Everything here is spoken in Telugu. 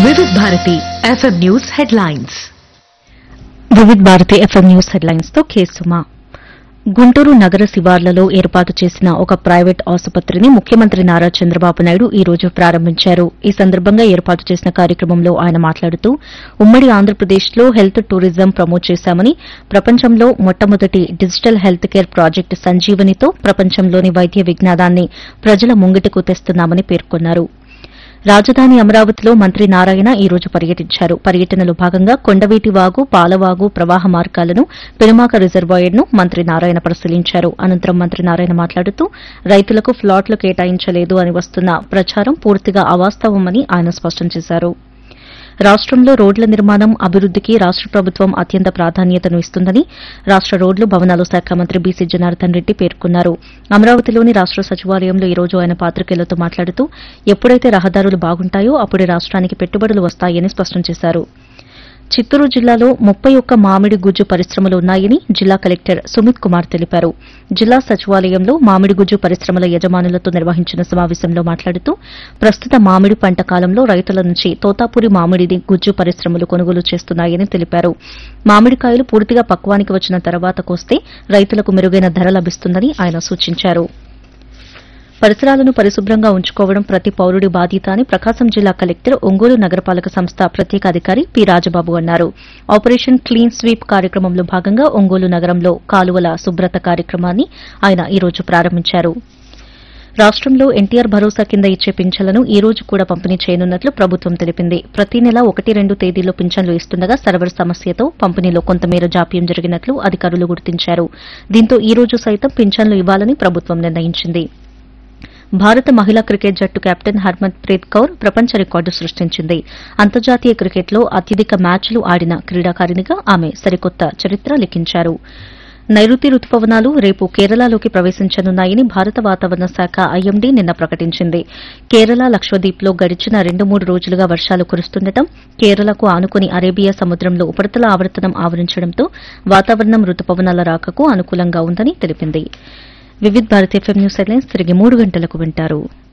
వివిధ Bharati FM news headlines Vividh Bharati FM news headlines తో కేసుమా గుంటూరు నగర శివార్లలో ఏర్పాటు చేసిన ఒక ప్రైవేట్ ఆసుపత్రిని ముఖ్యమంత్రి నారా చంద్రబాబు నాయుడు ఈ రోజు ప్రారంభించారు ఈ సందర్భంగా ఏర్పాటు చేసిన కార్యక్రమంలో ఆయన మాట్లాడుతూ ఉమ్మడి ఆంధ్రప్రదేశ్లో హెల్త్ టూరిజం ప్రమోట్ చేశామని ప్రపంచంలో మొట్టమొదటి డిజిటల్ హెల్త్ కేర్ ప్రాజెక్టు సంజీవనితో ప్రపంచంలోని వైద్య విజ్ఞానాన్ని ప్రజల ముంగిటకు తెస్తున్నామని పేర్కొన్నారు రాజధాని అమరావతిలో మంత్రి నారాయణ ఈ రోజు పర్యటించారు పర్యటనలో భాగంగా కొండవీటి వాగు పాలవాగు ప్రవాహ మార్గాలను పెనుమాక రిజర్వాయర్ను మంత్రి నారాయణ పరిశీలించారు అనంతరం మంత్రి నారాయణ మాట్లాడుతూ రైతులకు ఫ్లాట్లు కేటాయించలేదు అని వస్తున్న ప్రచారం పూర్తిగా అవాస్తవమని ఆయన స్పష్టం చేశారు రాష్టంలో రోడ్ల నిర్మాణం అభివృద్దికి రాష్ట ప్రభుత్వం అత్యంత ప్రాధాన్యతను ఇస్తుందని రాష్ట రోడ్లు భవనాల శాఖ మంత్రి బీసీ జనార్దన్ రెడ్డి పేర్కొన్నారు అమరావతిలోని రాష్ట సచివాలయంలో ఈ రోజు ఆయన పాత్రికేయులతో మాట్లాడుతూ ఎప్పుడైతే రహదారులు బాగుంటాయో అప్పుడే రాష్ట్రానికి పెట్టుబడులు వస్తాయని స్పష్టం చేశారు చిత్తూరు జిల్లాలో ముప్పై ఒక్క మామిడి గుజ్జు పరిశ్రమలు ఉన్నాయని జిల్లా కలెక్టర్ సుమిత్ కుమార్ తెలిపారు జిల్లా సచివాలయంలో మామిడి గుజ్జు పరిశ్రమల యజమానులతో నిర్వహించిన సమావేశంలో మాట్లాడుతూ ప్రస్తుత మామిడి పంట కాలంలో రైతుల నుంచి తోతాపూరి మామిడిని గుజ్జు పరిశ్రమలు కొనుగోలు చేస్తున్నాయని తెలిపారు మామిడికాయలు పూర్తిగా పక్వానికి వచ్చిన తర్వాత కోస్తే రైతులకు మెరుగైన ధర లభిస్తుందని ఆయన సూచించారు పరిసరాలను పరిశుభ్రంగా ఉంచుకోవడం ప్రతి పౌరుడి బాధ్యత అని ప్రకాశం జిల్లా కలెక్టర్ ఒంగోలు నగరపాలక సంస్థ ప్రత్యేక అధికారి పి రాజబాబు అన్నారు ఆపరేషన్ క్లీన్ స్వీప్ కార్యక్రమంలో భాగంగా ఒంగోలు నగరంలో కాలువల శుభ్రత కార్యక్రమాన్ని ఆయన ఈ రోజు ప్రారంభించారు రాష్టంలో ఎన్టీఆర్ భరోసా కింద ఇచ్చే పింఛన్లను ఈ రోజు కూడా పంపిణీ చేయనున్నట్లు ప్రభుత్వం తెలిపింది ప్రతి నెల ఒకటి రెండు తేదీల్లో పింఛన్లు ఇస్తుండగా సర్వర్ సమస్యతో పంపిణీలో కొంతమేర జాప్యం జరిగినట్లు అధికారులు గుర్తించారు దీంతో ఈ రోజు సైతం పింఛన్లు ఇవ్వాలని ప్రభుత్వం నిర్ణయించింది భారత మహిళా క్రికెట్ జట్టు కెప్టెన్ హర్మన్ ప్రీత్ కౌర్ ప్రపంచ రికార్డు సృష్టించింది అంతర్జాతీయ క్రికెట్లో అత్యధిక మ్యాచ్లు ఆడిన క్రీడాకారిణిగా ఆమె సరికొత్త చరిత్ర లిఖించారు నైరుతి రుతుపవనాలు రేపు కేరళలోకి ప్రవేశించనున్నాయని భారత వాతావరణ శాఖ ఐఎండీ నిన్న ప్రకటించింది కేరళ లక్షద్వీప్లో గడిచిన రెండు మూడు రోజులుగా వర్షాలు కురుస్తుండటం కేరళకు ఆనుకుని అరేబియా సముద్రంలో ఉపరితల ఆవర్తనం ఆవరించడంతో వాతావరణం రుతుపవనాల రాకకు అనుకూలంగా ఉందని తెలిపింది Vividh Bharat FM news headlines తిరిగి మూడు గంటలకు వింటారు